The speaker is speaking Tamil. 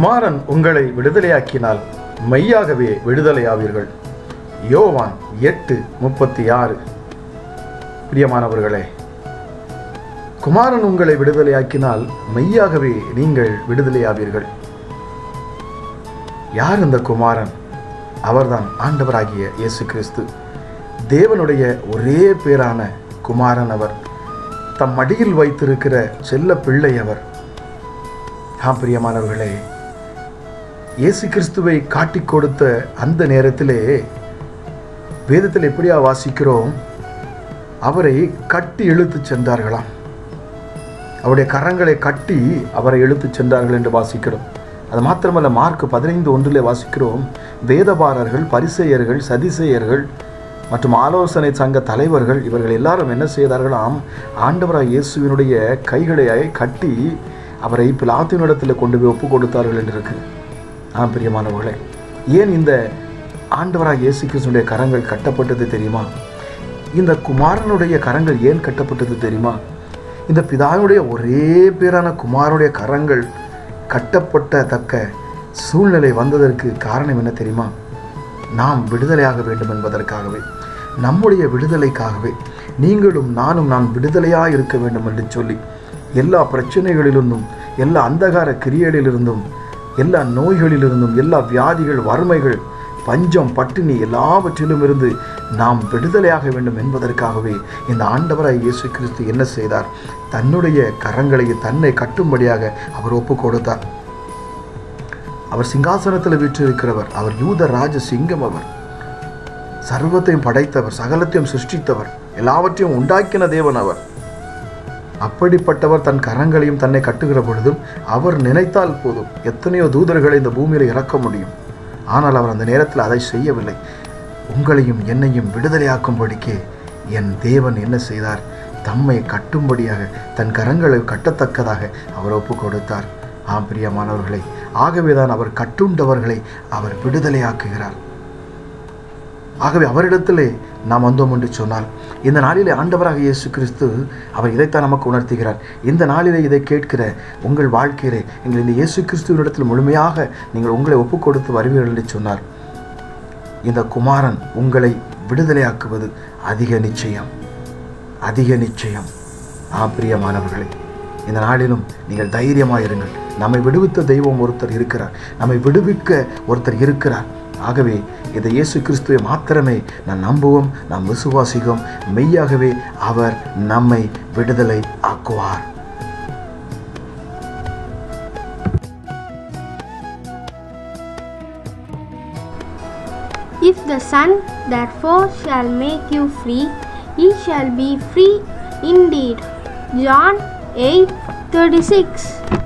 குமாரன் உங்களை விடுதலையாக்கினால் மெய்யாகவே விடுதலையாவீர்கள் யோவான் எட்டு முப்பத்தி ஆறு பிரியமானவர்களே குமாரன் உங்களை விடுதலையாக்கினால் மெய்யாகவே நீங்கள் விடுதலையாவீர்கள் யார் இந்த குமாரன் அவர்தான் ஆண்டவராகிய இயேசு கிறிஸ்து தேவனுடைய ஒரே பேரான குமாரன் அவர் தம் மடியில் வைத்திருக்கிற செல்ல பிள்ளை அவர் ஆம் பிரியமானவர்களே இயேசு கிறிஸ்துவை காட்டிக் கொடுத்த அந்த நேரத்திலே வேதத்தில் எப்படியா வாசிக்கிறோம் அவரை கட்டி இழுத்துச் சென்றார்களாம் அவருடைய கரங்களை கட்டி அவரை இழுத்துச் சென்றார்கள் என்று வாசிக்கிறோம் அது மாத்திரமல்ல மார்க் பதினைந்து ஒன்றிலே வாசிக்கிறோம் வேதபாரர்கள் பரிசெயர்கள் சதிசெயர்கள் மற்றும் ஆலோசனை சங்க தலைவர்கள் இவர்கள் எல்லாரும் என்ன செய்தார்களாம் ஆண்டவராக இயேசுவினுடைய கைகளை கட்டி அவரை பிலாத்தினிடத்தில் கொண்டு போய் ஒப்பு கொடுத்தார்கள் என்று இருக்கு ஆ பிரியமானவர்களே ஏன் இந்த ஆண்டவராக இயேசு கிறிஸ்துடைய கரங்கள் கட்டப்பட்டது தெரியுமா இந்த குமாரனுடைய கரங்கள் ஏன் கட்டப்பட்டது தெரியுமா இந்த பிதாவினுடைய ஒரே பேரான குமாரனுடைய கரங்கள் கட்டப்பட்டத்தக்க சூழ்நிலை வந்ததற்கு காரணம் என்ன தெரியுமா நாம் விடுதலையாக வேண்டும் என்பதற்காகவே நம்முடைய விடுதலைக்காகவே நீங்களும் நானும் நான் விடுதலையாக இருக்க வேண்டும் என்று சொல்லி எல்லா பிரச்சனைகளிலிருந்தும் எல்லா அந்தகார கிரியைகளிலிருந்தும் எல்லா நோய்களிலிருந்தும் எல்லா வியாதிகள் வறுமைகள் பஞ்சம் பட்டினி எல்லாவற்றிலும் இருந்து நாம் விடுதலையாக வேண்டும் என்பதற்காகவே இந்த ஆண்டவராய் இயேசு கிறிஸ்து என்ன செய்தார் தன்னுடைய கரங்களை தன்னை கட்டும்படியாக அவர் ஒப்பு கொடுத்தார் அவர் சிங்காசனத்தில் வீற்றிருக்கிறவர் அவர் யூத ராஜ சிங்கம் அவர் சர்வத்தையும் படைத்தவர் சகலத்தையும் சிருஷ்டித்தவர் எல்லாவற்றையும் உண்டாக்கின தேவன் அவர் அப்படிப்பட்டவர் தன் கரங்களையும் தன்னை கட்டுகிற பொழுதும் அவர் நினைத்தால் போதும் எத்தனையோ தூதர்களை இந்த பூமியில் இறக்க முடியும் ஆனால் அவர் அந்த நேரத்தில் அதை செய்யவில்லை உங்களையும் என்னையும் விடுதலையாக்கும்படிக்கே என் தேவன் என்ன செய்தார் தம்மை கட்டும்படியாக தன் கரங்களை கட்டத்தக்கதாக அவர் ஒப்பு கொடுத்தார் ஆம் பிரியமானவர்களை ஆகவேதான் அவர் கட்டுண்டவர்களை அவர் விடுதலையாக்குகிறார் ஆகவே அவரிடத்திலே நாம் வந்தோம் என்று சொன்னால் இந்த நாளிலே ஆண்டவராக இயேசு கிறிஸ்து அவர் இதைத்தான் நமக்கு உணர்த்துகிறார் இந்த நாளிலே இதை கேட்கிற உங்கள் வாழ்க்கையிலே எங்கள் இந்த இயேசு கிறிஸ்துவனிடத்தில் முழுமையாக நீங்கள் உங்களை ஒப்புக் கொடுத்து வருவீர்கள் என்று சொன்னார் இந்த குமாரன் உங்களை விடுதலையாக்குவது அதிக நிச்சயம் அதிக நிச்சயம் ஆ பிரியமானவர்களே இந்த நாளிலும் நீங்கள் தைரியமாக இருங்கள் நம்மை விடுவித்த தெய்வம் ஒருத்தர் இருக்கிறார் நம்மை விடுவிக்க ஒருத்தர் இருக்கிறார் ஆகவே இந்த இயேசு கிறிஸ்துவை மாத்திரமே நான் நம்புவோம் நாம் விசுவாசிக்கும் மெய்யாகவே அவர் நம்மை விடுதலை ஆக்குவார் If the Son therefore shall make you free, ye shall be free indeed. John 8 36